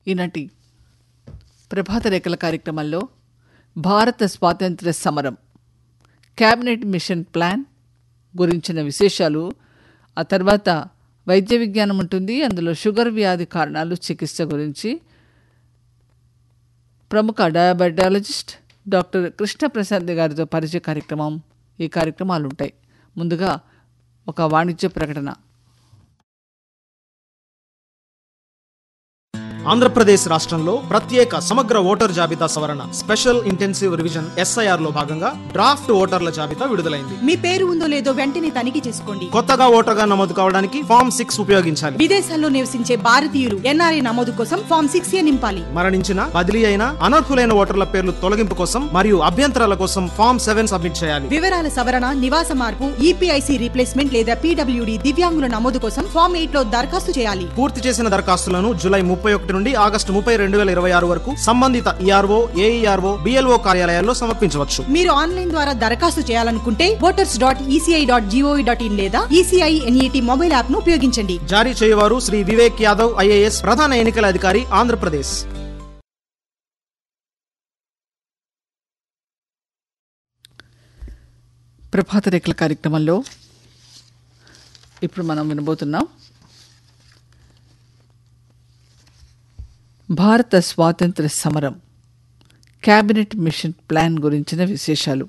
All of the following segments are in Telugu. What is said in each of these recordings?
ఈనాటి ప్రభాత రేఖల కార్యక్రమంలో భారత స్వాతంత్ర్య సమరం క్యాబినెట్ మిషన్ ప్లాన్ గురించిన విశేషాలు ఆ తర్వాత వైద్య విజ్ఞానం ఉంటుంది అందులో షుగర్ వ్యాధి కారణాలు చికిత్స గురించి ప్రముఖ డయాబెటాలజిస్ట్ డాక్టర్ కృష్ణప్రసాద్ గారితో పరిచయ కార్యక్రమం ఈ కార్యక్రమాలు ఉంటాయి ముందుగా ఒక వాణిజ్య ప్రకటన ఆంధ్రప్రదేశ్ రాష్ట్రంలో ప్రత్యేక సమగ్ర ఓటర్ జాబితా సవరణ స్పెషల్ ఇంటెన్సివ్ రివిజన్ ఎస్ఐఆర్ లో భాగంగా డ్రాఫ్ట్ ఓటర్ల జాబితా విడుదలైంది మీ పేరు ఉందో లేదో వెంటనే తనిఖీ చేసుకోండి కొత్తగా ఓటర్గా నమోదు కావడానికి ఫామ్ సిక్స్ ఉపయోగించాలి విదేశాల్లో నివసించే భారతీయులు ఎన్ఆర్ఐ నమోదు కోసం ఫామ్ సిక్స్ ఏ నింపాలి మరణించిన బదిలీ అయిన అనర్హులైన ఓటర్ల పేర్లు తొలగింపు కోసం మరియు అభ్యంతరాల కోసం ఫామ్ సెవెన్ సబ్మిట్ చేయాలి వివరాల సవరణ నివాస మార్పు ఈపీఐసి రీప్లేస్మెంట్ లేదా పీడబ్ల్యూడి దివ్యాంగుల నమోదు కోసం ఫామ్ ఎయిట్ లో దరఖాస్తు చేయాలి పూర్తి చేసిన దరఖాస్తులను జూలై ముప్పై ఒకటి నుండి ఆగస్టు ముప్పై రెండు వేల ఇరవై ఆరు వరకు సంబంధిత ఈఆర్ఓ ఏఈఆర్ఓ బిఎల్ఓ కార్యాలయాల్లో సమర్పించవచ్చు మీరు ఆన్లైన్ ద్వారా దరఖాస్తు చేయాలనుకుంటే voters dot E C I dot G O V dot in లేదా ఈసీఐ ఎన్ఈటి మొబైల్ యాప్ ను ఉపయోగించండి జారీ చేయవారు శ్రీ వివేక్ యాదవ్ ఐఏఎస్ ప్రధాన ఎన్నికల అధికారి ఆంధ్రప్రదేశ్ ప్రభాత రేఖల కార్యక్రమంలో ఇప్పుడు మనం వినబోతున్నాం భారత స్వాతంత్ర సమరం క్యాబినెట్ మిషన్ ప్లాన్ గురించిన విశేషాలు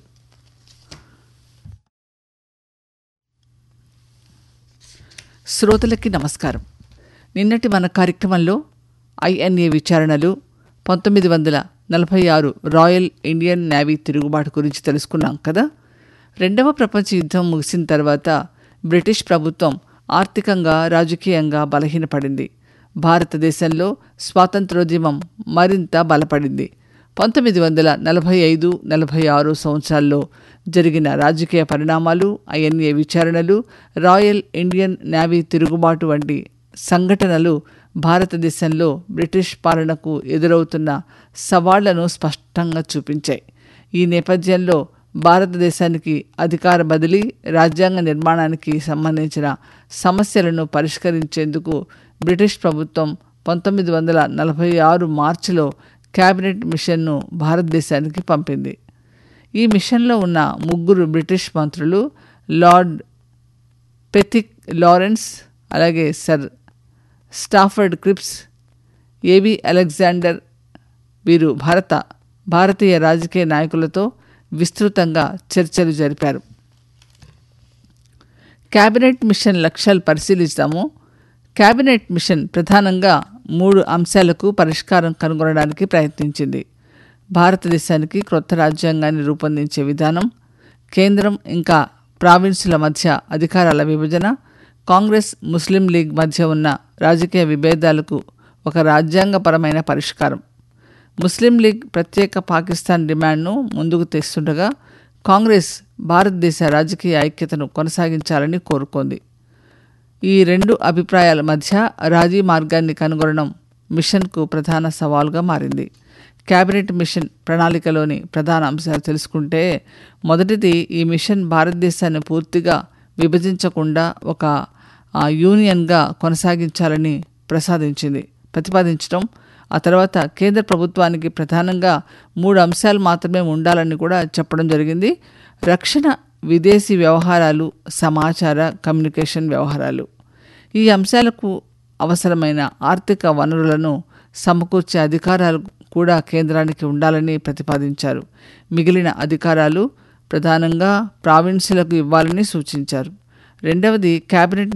శ్రోతలకి నమస్కారం నిన్నటి మన కార్యక్రమంలో ఐఎన్ఏ విచారణలు పంతొమ్మిది వందల నలభై ఆరు రాయల్ ఇండియన్ నేవీ తిరుగుబాటు గురించి తెలుసుకున్నాం కదా రెండవ ప్రపంచ యుద్ధం ముగిసిన తర్వాత బ్రిటిష్ ప్రభుత్వం ఆర్థికంగా రాజకీయంగా బలహీనపడింది భారతదేశంలో స్వాతంత్రోద్యమం మరింత బలపడింది పంతొమ్మిది వందల నలభై ఐదు నలభై ఆరు సంవత్సరాల్లో జరిగిన రాజకీయ పరిణామాలు ఐఎన్ఏ విచారణలు రాయల్ ఇండియన్ నేవీ తిరుగుబాటు వంటి సంఘటనలు భారతదేశంలో బ్రిటిష్ పాలనకు ఎదురవుతున్న సవాళ్లను స్పష్టంగా చూపించాయి ఈ నేపథ్యంలో భారతదేశానికి అధికార బదిలీ రాజ్యాంగ నిర్మాణానికి సంబంధించిన సమస్యలను పరిష్కరించేందుకు బ్రిటిష్ ప్రభుత్వం పంతొమ్మిది వందల నలభై ఆరు మార్చిలో క్యాబినెట్ మిషన్ను భారతదేశానికి పంపింది ఈ మిషన్లో ఉన్న ముగ్గురు బ్రిటిష్ మంత్రులు లార్డ్ పెథిక్ లారెన్స్ అలాగే sir Stafford Cripps A B Alexander వీరు భారత భారతీయ రాజకీయ నాయకులతో విస్తృతంగా చర్చలు జరిపారు క్యాబినెట్ మిషన్ లక్ష్యాలు పరిశీలిస్తాము క్యాబినెట్ మిషన్ ప్రధానంగా మూడు అంశాలకు పరిష్కారం కనుగొనడానికి ప్రయత్నించింది భారతదేశానికి క్రొత్త రాజ్యాంగాన్ని రూపొందించే విధానం కేంద్రం ఇంకా ప్రావిన్సుల మధ్య అధికారాల విభజన కాంగ్రెస్ ముస్లిం లీగ్ మధ్య ఉన్న రాజకీయ విభేదాలకు ఒక రాజ్యాంగపరమైన పరిష్కారం ముస్లిం లీగ్ ప్రత్యేక పాకిస్తాన్ డిమాండ్ను ముందుకు తెస్తుండగా కాంగ్రెస్ భారతదేశ రాజకీయ ఐక్యతను కొనసాగించాలని కోరుకుంది ఈ రెండు అభిప్రాయాల మధ్య రాజీ మార్గాన్ని కనుగొనడం మిషన్కు ప్రధాన సవాలుగా మారింది క్యాబినెట్ మిషన్ ప్రణాళికలోని ప్రధాన అంశాలు తెలుసుకుంటే మొదటిది ఈ మిషన్ భారతదేశాన్ని పూర్తిగా విభజించకుండా ఒక ఆ, యూనియన్గా కొనసాగించాలని ప్రసాదించింది ప్రతిపాదించడం ఆ తర్వాత కేంద్ర ప్రభుత్వానికి ప్రధానంగా మూడు అంశాలు మాత్రమే ఉండాలని కూడా చెప్పడం జరిగింది రక్షణ విదేశీ వ్యవహారాలు సమాచార కమ్యూనికేషన్ వ్యవహారాలు ఈ అంశాలకు అవసరమైన ఆర్థిక వనరులను సమకూర్చే అధికారాలు కూడా కేంద్రానికి ఉండాలని ప్రతిపాదించారు మిగిలిన అధికారాలు ప్రధానంగా ప్రావిన్సులకు ఇవ్వాలని సూచించారు రెండవది కేబినెట్